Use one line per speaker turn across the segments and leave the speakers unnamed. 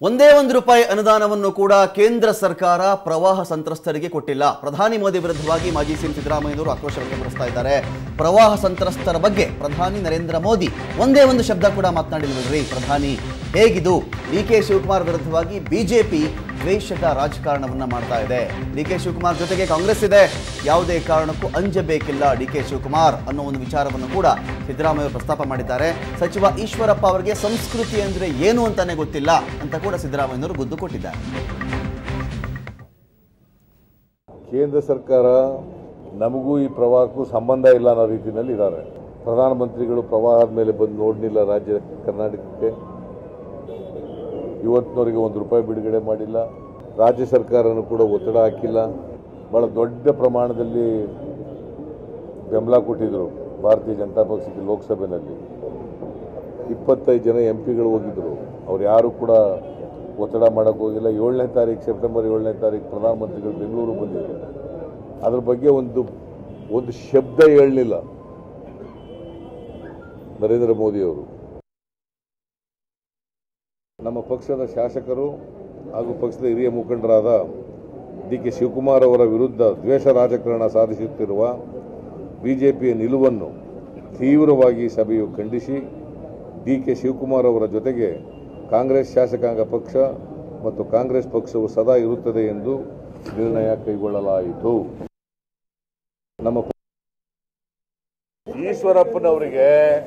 ಒಂದೇ ಒಂದು ರೂಪಾಯಿ ಅನುದಾನವನ್ನು ಕೂಡ ಕೇಂದ್ರ ಸರ್ಕಾರ ಪ್ರವಾಹ ಸಂತ್ರಸ್ತರಿಗೆ ಕೊಟ್ಟಿಲ್ಲ ಪ್ರಧಾನಿ ಮೋದಿ ವಿರುದ್ಧವಾಗಿ ಮಾಜಿ ಸಿಎಂ ಸಿದ್ದರಾಮಯ್ಯನವರು ಆಕ್ರೋಶ ವ್ಯಕ್ತಪಡಿಸ್ತಾ ಇದ್ದಾರೆ ಪ್ರವಾಹ ಸಂತ್ರಸ್ತರ ಬಗ್ಗೆ ಪ್ರಧಾನಿ ನರೇಂದ್ರ ಮೋದಿ ಒಂದೇ ಒಂದು ಶಬ್ದ ಕೂಡ ಮಾತನಾಡಿಲ್ವಲ್ರಿ ಪ್ರಧಾನಿ ಹೇಗಿದು ಡಿ ಕೆ ಶಿವಕುಮಾರ್ ವಿರುದ್ಧವಾಗಿ ಬಿಜೆಪಿ ದ್ವೇಷದ ರಾಜಕಾರಣವನ್ನ ಮಾಡ್ತಾ ಇದೆ ಡಿ ಕೆ ಶಿವಕುಮಾರ್ ಜೊತೆಗೆ ಕಾಂಗ್ರೆಸ್ ಇದೆ ಯಾವುದೇ ಕಾರಣಕ್ಕೂ ಅಂಜಬೇಕಿಲ್ಲ ಡಿ ಕೆ ಶಿವಕುಮಾರ್ ಅನ್ನೋ ಒಂದು ವಿಚಾರವನ್ನು ಕೂಡ ಸಿದ್ದರಾಮಯ್ಯ ಅವರು ಪ್ರಸ್ತಾಪ ಮಾಡಿದ್ದಾರೆ ಸಚಿವ ಈಶ್ವರಪ್ಪ ಅವರಿಗೆ ಸಂಸ್ಕೃತಿ ಅಂದ್ರೆ ಏನು ಅಂತಾನೆ ಗೊತ್ತಿಲ್ಲ ಅಂತ ಕೂಡ ಸಿದ್ದರಾಮಯ್ಯನವರು ಗುದ್ದು ಕೊಟ್ಟಿದ್ದಾರೆ
ಕೇಂದ್ರ ಸರ್ಕಾರ ನಮಗೂ ಈ ಪ್ರವಾಹಕ್ಕೂ ಸಂಬಂಧ ಇಲ್ಲ ಅನ್ನೋ ರೀತಿಯಲ್ಲಿ ಇದ್ದಾರೆ ಪ್ರಧಾನಮಂತ್ರಿಗಳು ಪ್ರವಾಹದ ಮೇಲೆ ಬಂದು ನೋಡಲಿಲ್ಲ ರಾಜ್ಯ ಕರ್ನಾಟಕಕ್ಕೆ ಇವತ್ತಿನವರೆಗೆ ಒಂದು ರೂಪಾಯಿ ಬಿಡುಗಡೆ ಮಾಡಿಲ್ಲ ರಾಜ್ಯ ಸರ್ಕಾರನೂ ಕೂಡ ಒತ್ತಡ ಹಾಕಿಲ್ಲ ಬಹಳ ದೊಡ್ಡ ಪ್ರಮಾಣದಲ್ಲಿ ಬೆಂಬಲ ಕೊಟ್ಟಿದ್ರು ಭಾರತೀಯ ಜನತಾ ಪಕ್ಷಕ್ಕೆ ಲೋಕಸಭೆಯಲ್ಲಿ ಇಪ್ಪತ್ತೈದು ಜನ ಎಂ ಪಿಗಳು ಹೋಗಿದ್ರು ಅವ್ರು ಯಾರು ಕೂಡ ಒತ್ತಡ ಮಾಡೋಕ್ಕೆ ಹೋಗಿಲ್ಲ ಏಳನೇ ತಾರೀಕು ಸೆಪ್ಟೆಂಬರ್ ಏಳನೇ ತಾರೀಕು ಪ್ರಧಾನಮಂತ್ರಿಗಳು ಬೆಂಗಳೂರು ಬಂದಿದ್ರು ಅದ್ರ ಬಗ್ಗೆ ಒಂದು ಒಂದು ಶಬ್ದ ಹೇಳಲಿಲ್ಲ ನರೇಂದ್ರ ಮೋದಿಯವರು ನಮ್ಮ ಪಕ್ಷದ ಶಾಸಕರು ಹಾಗೂ ಪಕ್ಷದ ಹಿರಿಯ ಮುಖಂಡರಾದ ಡಿ ಕೆ ಶಿವಕುಮಾರ್ ಅವರ ವಿರುದ್ಧ ದ್ವೇಷ ರಾಜಕಾರಣ ಸಾಧಿಸುತ್ತಿರುವ ಬಿಜೆಪಿಯ ನಿಲುವನ್ನು ತೀವ್ರವಾಗಿ ಸಭೆಯು ಖಂಡಿಸಿ ಡಿ ಕೆ ಶಿವಕುಮಾರ್ ಅವರ ಜೊತೆಗೆ ಕಾಂಗ್ರೆಸ್ ಶಾಸಕಾಂಗ ಪಕ್ಷ ಮತ್ತು ಕಾಂಗ್ರೆಸ್ ಪಕ್ಷವು ಸದಾ ಇರುತ್ತದೆ ಎಂದು ನಿರ್ಣಯ ಕೈಗೊಳ್ಳಲಾಯಿತು ನಮ್ಮ ಈಶ್ವರಪ್ಪನವರಿಗೆ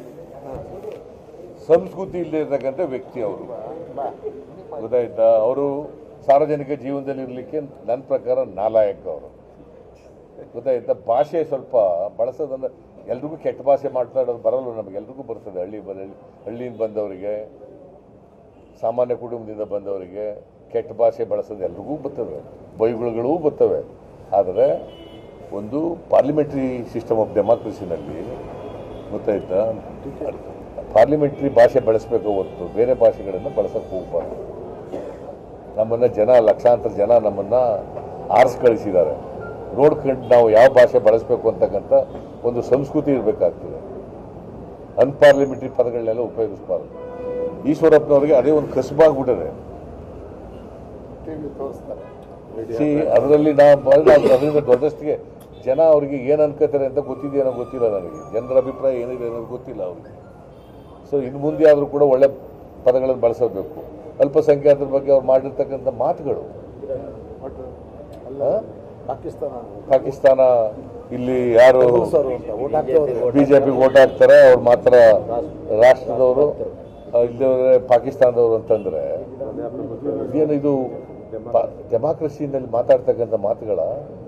ಸಂಸ್ಕೃತಿ ಇಲ್ಲದೆ ಇರ್ತಕ್ಕಂಥ ವ್ಯಕ್ತಿ ಅವರು ಗೊತ್ತಾಯ್ತಾ ಅವರು ಸಾರ್ವಜನಿಕ ಜೀವನದಲ್ಲಿ ಇರಲಿಕ್ಕೆ ನನ್ನ ಪ್ರಕಾರ ನಾಲಾಯಕ ಅವರು ಗೊತ್ತಾಯ್ತಾ ಭಾಷೆ ಸ್ವಲ್ಪ ಬಳಸೋದಂದ್ರೆ ಎಲ್ರಿಗೂ ಕೆಟ್ಟ ಭಾಷೆ ಮಾತಾಡೋದು ಬರಲ್ಲ ನಮಗೆ ಎಲ್ರಿಗೂ ಬರ್ತದೆ ಹಳ್ಳಿ ಬರ ಹಳ್ಳಿಯಿಂದ ಬಂದವರಿಗೆ ಸಾಮಾನ್ಯ ಕುಟುಂಬದಿಂದ ಬಂದವರಿಗೆ ಕೆಟ್ಟ ಭಾಷೆ ಬಳಸೋದು ಎಲ್ರಿಗೂ ಬರ್ತವೆ ಬೈಗುಳುಗಳೂ ಬರ್ತವೆ ಆದರೆ ಒಂದು ಪಾರ್ಲಿಮೆಂಟ್ರಿ ಸಿಸ್ಟಮ್ ಆಫ್ ಡೆಮಾಕ್ರಸಿನಲ್ಲಿ ಗೊತ್ತಾಯ್ತಾ ಪಾರ್ಲಿಮೆಂಟ್ರಿ ಭಾಷೆ ಬಳಸಬೇಕು ಹೊರತು ಬೇರೆ ಭಾಷೆಗಳನ್ನು ಬಳಸಕ್ಕೆ ಹೋಗಬಾರ್ದು ನಮ್ಮನ್ನು ಜನ ಲಕ್ಷಾಂತರ ಜನ ನಮ್ಮನ್ನು ಆರಿಸಿ ಕಳಿಸಿದ್ದಾರೆ ನೋಡ್ಕೊಂಡು ನಾವು ಯಾವ ಭಾಷೆ ಬಳಸಬೇಕು ಅಂತಕ್ಕಂಥ ಒಂದು ಸಂಸ್ಕೃತಿ ಇರಬೇಕಾಗ್ತದೆ ಅನ್ಪಾರ್ಲಿಮೆಂಟ್ರಿ ಪದಗಳನ್ನೆಲ್ಲ ಉಪಯೋಗಿಸಬಾರ್ದು ಈಶ್ವರಪ್ಪನವರಿಗೆ ಅದೇ ಒಂದು ಕಸಬಾಗ್ಬಿಟ್ಟಿದೆ ಸಿ ಅದರಲ್ಲಿ ನಾವು ಅದರಿಂದ ದೊಡ್ಡಷ್ಟಿಗೆ ಜನ ಅವರಿಗೆ ಏನು ಅನ್ಕೋತಾರೆ ಅಂತ ಗೊತ್ತಿದೆಯೇನೋ ಗೊತ್ತಿಲ್ಲ ನನಗೆ ಜನರ ಅಭಿಪ್ರಾಯ ಏನಿದೆ ಅನ್ನೋದು ಗೊತ್ತಿಲ್ಲ ಅವರಿಗೆ ಸೊ ಇನ್ನು ಮುಂದೆ ಆದರೂ ಕೂಡ ಒಳ್ಳೆ ಪದಗಳನ್ನು ಬಳಸಬೇಕು ಅಲ್ಪಸಂಖ್ಯಾತರ ಬಗ್ಗೆ ಅವ್ರು ಮಾಡಿರ್ತಕ್ಕಂಥ ಮಾತುಗಳು ಆ?
ಪಾಕಿಸ್ತಾನ
ಪಾಕಿಸ್ತಾನ ಇಲ್ಲಿ ಯಾರು
ಓಟ್ ಹಾಕ್ತವ್ರೆ
ಬಿಜೆಪಿಗೆ ಓಟ್ ಹಾಕ್ತಾರೆ ಅವ್ರು ಮಾತ್ರ ರಾಷ್ಟ್ರದವರು ಇಲ್ಲದ್ರೆ ಪಾಕಿಸ್ತಾನದವರು ಅಂತಂದ್ರೆ ಇದೇನು ಇದು ಡೆಮಾಕ್ರಸಿನಲ್ಲಿ ಮಾತಾಡ್ತಕ್ಕಂಥ ಮಾತುಗಳ